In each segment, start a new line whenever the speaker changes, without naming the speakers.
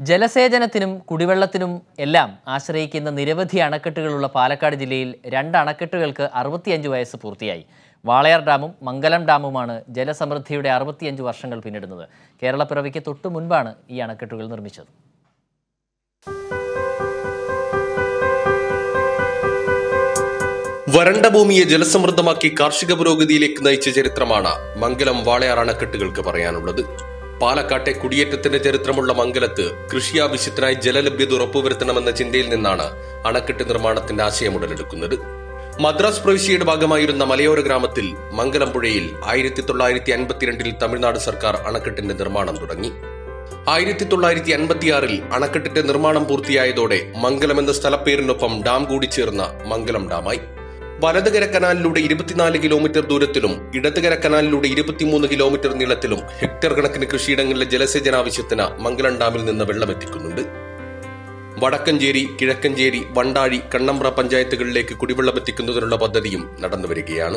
ജലസേചനത്തിനും കുടിവെള്ളത്തിനും എല്ലാം ആശ്രയിക്കുന്ന നിരവധി അണക്കെട്ടുകളുള്ള പാലക്കാട് ജില്ലയിൽ രണ്ട് അണക്കെട്ടുകൾക്ക് അറുപത്തിയഞ്ച് വയസ്സ് പൂർത്തിയായി വാളയാർ ഡാമും മംഗലം ഡാമുമാണ് ജലസമൃദ്ധിയുടെ അറുപത്തിയഞ്ച് വർഷങ്ങൾ പിന്നിടുന്നത് കേരളപ്പിറവിക്ക് തൊട്ടു മുൻപാണ് ഈ അണക്കെട്ടുകൾ നിർമ്മിച്ചത്
വരണ്ട ഭൂമിയെ ജലസമൃദ്ധമാക്കി കാർഷിക പുരോഗതിയിലേക്ക് നയിച്ച ചരിത്രമാണ് മംഗലം വാളയാർ അണക്കെട്ടുകൾക്ക് പറയാനുള്ളത് പാലക്കാട്ടെ കുടിയേറ്റത്തിന്റെ ചരിത്രമുള്ള മംഗലത്ത് കൃഷി ആവശ്യത്തിനായി ജലലഭ്യത ഉറപ്പുവരുത്തണമെന്ന ചിന്തയിൽ നിന്നാണ് അണക്കെട്ട് നിർമ്മാണത്തിന്റെ ആശയം ഉടലെടുക്കുന്നത് മദ്രാസ് പ്രവിശ്യയുടെ ഭാഗമായിരുന്ന മലയോര ഗ്രാമത്തിൽ മംഗലം പുഴയിൽ ആയിരത്തി തൊള്ളായിരത്തി അൻപത്തിരണ്ടിൽ തമിഴ്നാട് സർക്കാർ അണക്കെട്ടിന്റെ നിർമ്മാണം തുടങ്ങി ആയിരത്തി തൊള്ളായിരത്തി അൻപത്തിയാറിൽ അണക്കെട്ടിന്റെ നിർമ്മാണം പൂർത്തിയായതോടെ മംഗലം എന്ന സ്ഥലപ്പേരിനൊപ്പം ഡാം കൂടി ചേർന്ന മംഗലം ഡാമായി വലതുകര കനാലിലൂടെ ഇരുപത്തിനാല് കിലോമീറ്റർ ദൂരത്തിലും ഇടതുകര കനാലിലൂടെ ഇരുപത്തിമൂന്ന് കിലോമീറ്റർ നീളത്തിലും ഹെക്ടർ കണക്കിന് കൃഷിയിടങ്ങളിലെ ജലസേചന ആവശ്യത്തിന് മംഗലം ഡാമിൽ നിന്ന് വെള്ളമെത്തിക്കുന്നുണ്ട് വടക്കഞ്ചേരി കിഴക്കഞ്ചേരി വണ്ടാഴി കണ്ണമ്പ്ര പഞ്ചായത്തുകളിലേക്ക് കുടിവെള്ളം എത്തിക്കുന്നതിനുള്ള പദ്ധതിയും നടന്നുവരികയാണ്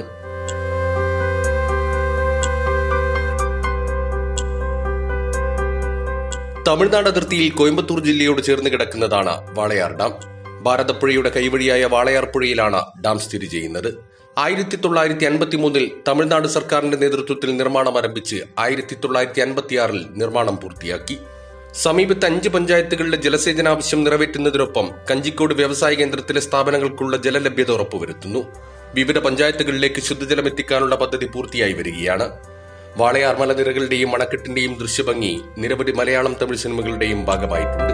തമിഴ്നാട് അതിർത്തിയിൽ കോയമ്പത്തൂർ ജില്ലയോട് ചേർന്ന് കിടക്കുന്നതാണ് വാളയാർ ഡാം ഭാരതപ്പുഴയുടെ കൈവഴിയായ വാളയാർ പുഴയിലാണ് ഡാം സ്ഥിതി ചെയ്യുന്നത് ആയിരത്തി തൊള്ളായിരത്തി അൻപത്തി മൂന്നിൽ തമിഴ്നാട് സർക്കാരിന്റെ നേതൃത്വത്തിൽ നിർമ്മാണം ആരംഭിച്ച് ആയിരത്തി തൊള്ളായിരത്തി അൻപത്തിയാറിൽ നിർമ്മാണം പൂർത്തിയാക്കി സമീപത്ത് അഞ്ച് പഞ്ചായത്തുകളിലെ ജലസേചന ആവശ്യം നിറവേറ്റുന്നതിനൊപ്പം കഞ്ചിക്കോട് വ്യവസായ കേന്ദ്രത്തിലെ സ്ഥാപനങ്ങൾക്കുള്ള ജലലഭ്യത ഉറപ്പുവരുത്തുന്നു വിവിധ പഞ്ചായത്തുകളിലേക്ക് ശുദ്ധജലം എത്തിക്കാനുള്ള പദ്ധതി പൂർത്തിയായി വരികയാണ് വാളയാർ മലനിരകളുടെയും അണക്കെട്ടിന്റെയും ദൃശ്യഭംഗി നിരവധി മലയാളം തമിഴ് സിനിമകളുടെയും ഭാഗമായിട്ടുണ്ട്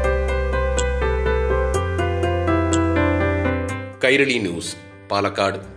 കൈരളി ന്യൂസ് പാലക്കാട്